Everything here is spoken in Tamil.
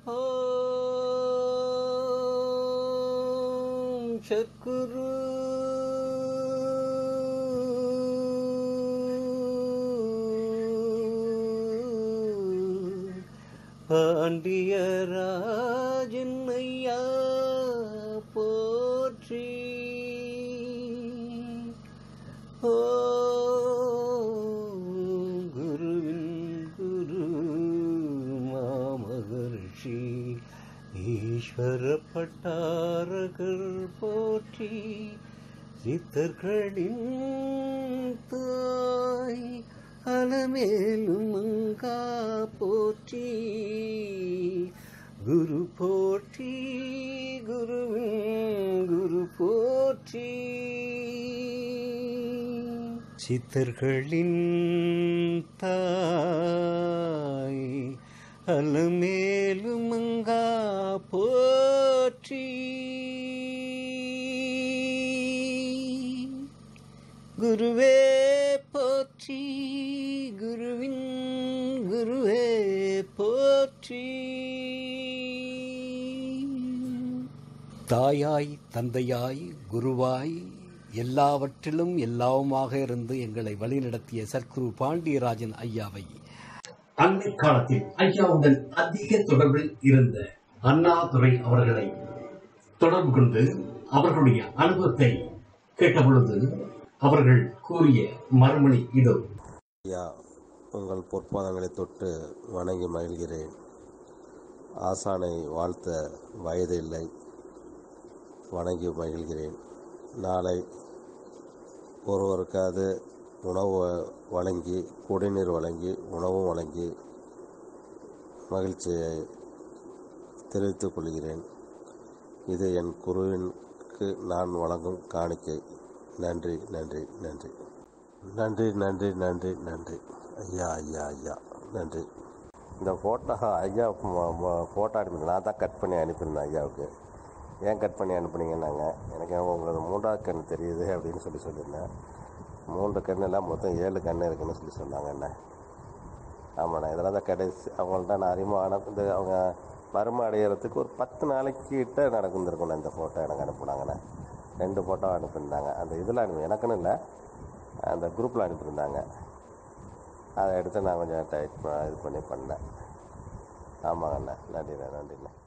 ஓம் சத்குரு பாண்டியராஜன் ஐயா போற்றி ஓ குருவின் குரு மாமகர்ஷி ஈஸ்வர பட்டாரகர் போற்றி சித்தர்களின் தாய் அலமேலும் மங்கா போற்றி குரு போற்றி குருவின் குரு போற்றி சித்தர்களின் தாய் அலமேலும் மங்கா போற்றி குருவே போற்றி குருவின் குருவே போற்றி தாயாய் தந்தையாய் குருவாய் எல்லாவற்றிலும் எல்லாவுமாக இருந்து எங்களை வழிநடத்திய சர்க்குரு பாண்டியராஜன் ஐயாவை அண்மை காலத்தில் ஐயாவுடன் அதிக தொடர்பில் இருந்த அண்ணாதுரை அவர்களை தொடர்பு கொண்டு அவர்களுடைய அனுபவத்தை கேட்டபொழுது அவர்கள் கூறிய மறுமொழி இதோ ஐயா உங்கள் பொற்பாதங்களை தொட்டு வணங்கி மகிழ்கிறேன் ஆசானை வாழ்த்த வயது இல்லை வணங்கி மகிழ்கிறேன் நாளை ஒருவருக்காவது உணவு வழங்கி குடிநீர் வழங்கி உணவும் வழங்கி மகிழ்ச்சியை தெரிவித்துக் கொள்கிறேன் இது என் குருவிற்கு நான் வழங்கும் காணிக்கை நன்றி நன்றி நன்றி நன்றி நன்றி நன்றி நன்றி ஐயா ஐயா ஐயா நன்றி இந்த ஃபோட்டோ ஐயா ஃபோட்டோ அனுப்பி நான் தான் கட் பண்ணி அனுப்பியிருந்தேன் ஐயாவுக்கு ஏன் கட் பண்ணி அனுப்புனீங்கன்னாங்க எனக்கு உங்களோட மூன்றாவது கண் தெரியுது அப்படின்னு சொல்லி சொல்லியிருந்தேன் மூன்று கண் எல்லாம் மொத்தம் ஏழு கண் இருக்குன்னு சொல்லி சொன்னாங்க என்ன ஆமாண்ணா இதெல்லாம் தான் கடைசி அவங்கள்ட்ட நான் அறிமுகம் இந்த அவங்க மரும அடையிறதுக்கு ஒரு பத்து நாளைக்கு கிட்ட நடந்துருக்கணும் இந்த ஃபோட்டோ எனக்கு அனுப்புனாங்கண்ணே ரெண்டு ஃபோட்டோ அனுப்பியிருந்தாங்க அந்த இதில் அனுப்பி எனக்குன்னு இல்லை அந்த குரூப்பில் அனுப்பியிருந்தாங்க அதை எடுத்து நான் கொஞ்சம் டைட் இது பண்ணி பண்ணேன் ஆமாங்கண்ணா நன்றிண்ணே நன்றிண்ணே